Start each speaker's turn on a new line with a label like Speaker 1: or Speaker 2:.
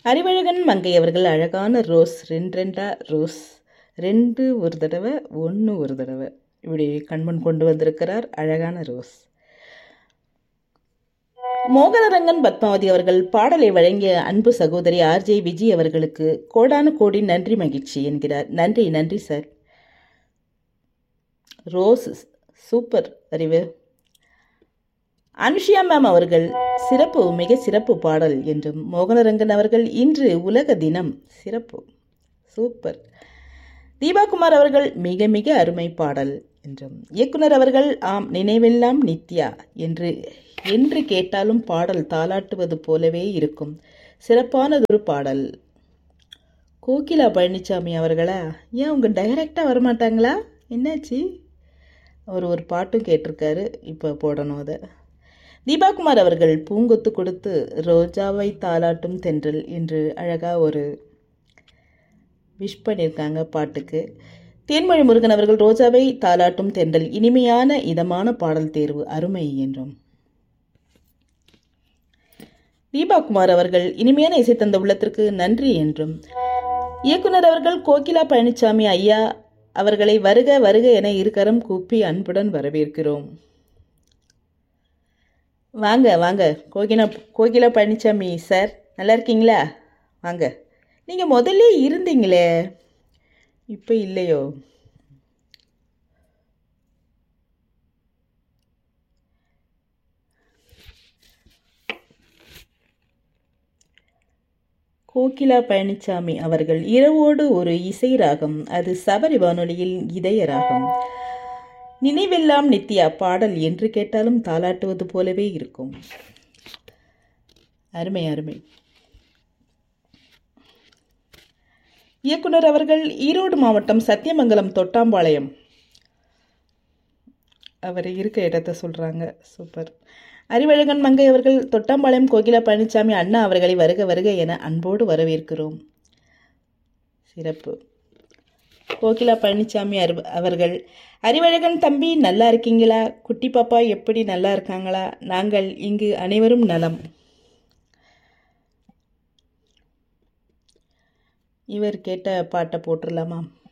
Speaker 1: அறிவழகன் மங்கை அவர்கள் அழகான ரோஸ் ரெண்டு ரெண்டா ரோஸ் ரெண்டு ஒரு தடவை ஒன்று ஒரு தடவை இப்படி கண்மண் கொண்டு வந்திருக்கிறார் அழகான ரோஸ் மோகனரங்கன் பத்மாவதி அவர்கள் பாடலை வழங்கிய அன்பு சகோதரி ஆர்ஜே விஜய் அவர்களுக்கு கோடானு கோடி நன்றி மகிழ்ச்சி என்கிறார் நன்றி நன்றி சார் ரோஸ் சூப்பர் அறிவு அனுஷியா மேம் அவர்கள் சிறப்பு மிக சிறப்பு பாடல் என்றும் மோகனரங்கன் அவர்கள் இன்று உலக தினம் சிறப்பு சூப்பர் தீபாகுமார் அவர்கள் மிக மிக அருமை பாடல் என்றும் இயக்குனர் அவர்கள் ஆம் நினைவெல்லாம் நித்யா என்று என்று கேட்டாலும் பாடல் தாளாட்டுவது போலவே இருக்கும் சிறப்பானதொரு பாடல் கோகிலா பழனிசாமி அவர்களா ஏன் உங்க டைரக்டாக வரமாட்டாங்களா என்னாச்சு அவர் ஒரு பாட்டும் கேட்டிருக்காரு இப்போ போடணும் அதை தீபாகுமார் அவர்கள் பூங்கொத்து கொடுத்து ரோஜாவை தாளாட்டும் தென்றல் என்று அழகாக ஒரு விஷ் பண்ணியிருக்காங்க பாட்டுக்கு தேன்மொழி முருகன் அவர்கள் ரோஜாவை தாளாட்டும் தென்றல் இனிமையான இதமான பாடல் தேர்வு அருமை என்றும் தீபாகுமார் அவர்கள் இனிமையான இசை தந்த உள்ளத்திற்கு நன்றி என்றும் இயக்குனர் அவர்கள் கோகிலா பழனிசாமி ஐயா அவர்களை வருக வருக என இருக்கரம் கூப்பி அன்புடன் வரவேற்கிறோம் வாங்க வாங்க கோகிலா கோகிலா பழனிசாமி சார் நல்லா இருக்கீங்களா வாங்க நீங்கள் முதல்ல இருந்தீங்களே இப்போ இல்லையோ கோகிலா பழனிசாமி அவர்கள் இரவோடு ஒரு இசை ராகம் அது சபரி வானொலியில் இதய ராகம் நினைவெல்லாம் நித்யா பாடல் என்று கேட்டாலும் தாளாட்டுவது போலவே இருக்கும் அருமை அருமை இயக்குனர் அவர்கள் ஈரோடு மாவட்டம் சத்தியமங்கலம் தொட்டாம்பாளையம் அவர் இருக்க இடத்த சொல்கிறாங்க சூப்பர் அறிவழகன் மங்கை அவர்கள் தொட்டாம்பாளையம் கோகிலா பழனிசாமி அண்ணா அவர்களை வருக வருக என அன்போடு வரவேற்கிறோம் சிறப்பு கோகிலா பழனிசாமி அரு அவர்கள் அறிவழகன் தம்பி நல்லா இருக்கீங்களா குட்டி பாப்பா எப்படி நல்லா இருக்காங்களா நாங்கள் இங்கு அனைவரும் நலம் இவர் கேட்ட பாட்டை போட்டுடலாமா